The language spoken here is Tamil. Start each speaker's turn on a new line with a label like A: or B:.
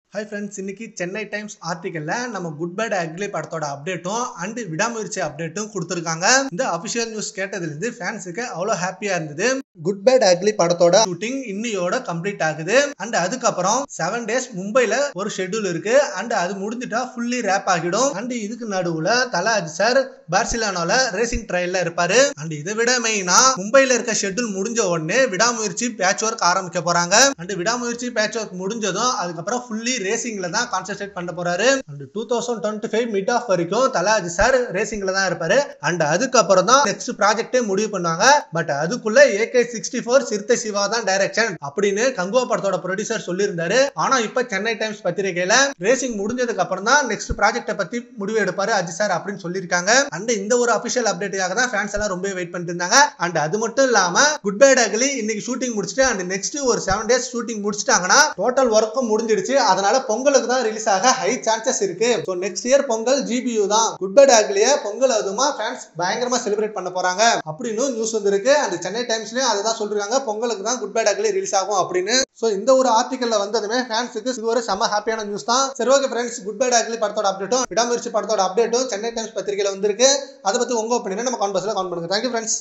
A: ஹாய் ஃப்ரெண்ட்ஸ் இன்னைக்கு சென்னை டைம்ஸ் ஆர்டிக்கல்ல நம்ம குட் பேட் அக்லி படத்தோட அப்டேட்டும் அண்ட் விடாமுயற்சி அப்டேட்டும் கொடுத்துருக்காங்க இந்த அபிஷியல் நியூஸ் கேட்டதுலேருந்து ஃபேன்ஸுக்கு அவ்வளோ ஹாப்பியா இருந்தது குட் பேட் அக்லி படத்தோட ஷூட்டிங் இன்னையோட கம்ப்ளீட் ஆகுது அண்ட் அதுக்கப்புறம் செவன் டேஸ் மும்பைல ஒரு ஷெட்யூல் இருக்கு அண்ட் அது முடிஞ்சிட்டா ஃபுல்லி ரேப் ஆகிடும் அண்ட் இதுக்கு நடுவுல தலா அஜித் சார் பார்சிலோனால ரேசிங் ட்ரையல்ல இருப்பாரு அண்ட் இதை விட மெயினா மும்பைல இருக்க ஷெட்யூல் முடிஞ்ச உடனே விடாமுயற்சி பேட்ச் ஒர்க் ஆரம்பிக்க போறாங்க அண்ட் விடாமுயற்சி பேட்ச் ஒர்க் முடிஞ்சதும் அதுக்கப்புறம் ஃபுல்லி ரேசிங்ல தான் கான்சென்ட்ரேட் பண்ண போறாரு and two thousand twenty five mid of வரைக்கும் தலாஜி சார் ரேசிங்ல தான் இருப்பாரு அண்ட் அதுக்கப்புறம் தான் நெக்ஸ்ட் ப்ராஜெக்டே முடிவு பண்ணுவாங்க பட் அதுக்குள்ள ஏகே சிக்ஸ்டி ஃபோர் சிறுத்தை சிவா தான் டைரக்ஷன் அப்படின்னு கங்குவா படத்தோட ப்ரொடியூசர் சொல்லியிருந்தாரு ஆனா இப்ப சென்னை டைம்ஸ் பத்திரிகையில ரேசிங் முடிஞ்சதுக்கு அப்புறம் தான் நெக்ஸ்ட் ப்ராஜெக்ட பத்தி முடிவு எடுப்பாரு அஜித் சார் அப்படின்னு சொல்லியிருக்காங்க அண்ட் இந்த ஒரு அபிஷியல் அப்டேட்டுக்காக தான் ஃபேன்ஸ் எல்லாம் ரொம்ப வெயிட் பண்ணிட்டு இருந்தாங்க அண்ட் அது மட்டும் இல்லாம குட் பை டகலி இன்னைக்கு ஷூட்டிங் முடிச்சுட்டு அண்ட் நெக்ஸ்ட் ஒரு செவன் டேஸ் ஷூட்டிங் முடிச்சிட்டாங்கன்னா டோட்டல் ஒர்க்கும் முடிஞ்சிடுச்சு அதனால பொங்கலுக்கு தான் ரிலீஸ் ஆக ஹை சான்சஸ் இருக்கு so next year Pongal GBU தான் குட் பை டகலிய பொங்கல் அதுமா ஃபேன்ஸ் பயங்கரமா செலிப்ரேட் பண்ண போறாங்க அப்படின்னு நியூஸ் வந்திருக்கு அந்த சென்னை டைம்ஸ்லயும் அதை தான் சொல்றாங்க பொங்கலுக்கு தான் குட் பை டகலி ரிலீஸ் ஆகும் அப்படின்னு ஸோ இந்த ஒரு ஆர்டிக்கல்ல வந்ததுமே ஃபேன்ஸுக்கு இது ஒரு செம்ம ஹாப்பியான நியூஸ் தான் சரி ஓகே ஃப்ரெண்ட்ஸ் குட் பை டகலி படத்தோட அப்டேட்டும் விடாமுயற்சி படத்தோட அப்டேட்டும் சென்னை டைம்ஸ் பத்திரிகையில வந்திருக்கு அதை பத்தி உங்க ஒப்பீனியன் நம்ம கான்பர்ஸ்ல கவுண்ட் பண்ணுங்க தேங்க்யூ ஃப்ரெண்ட்ஸ்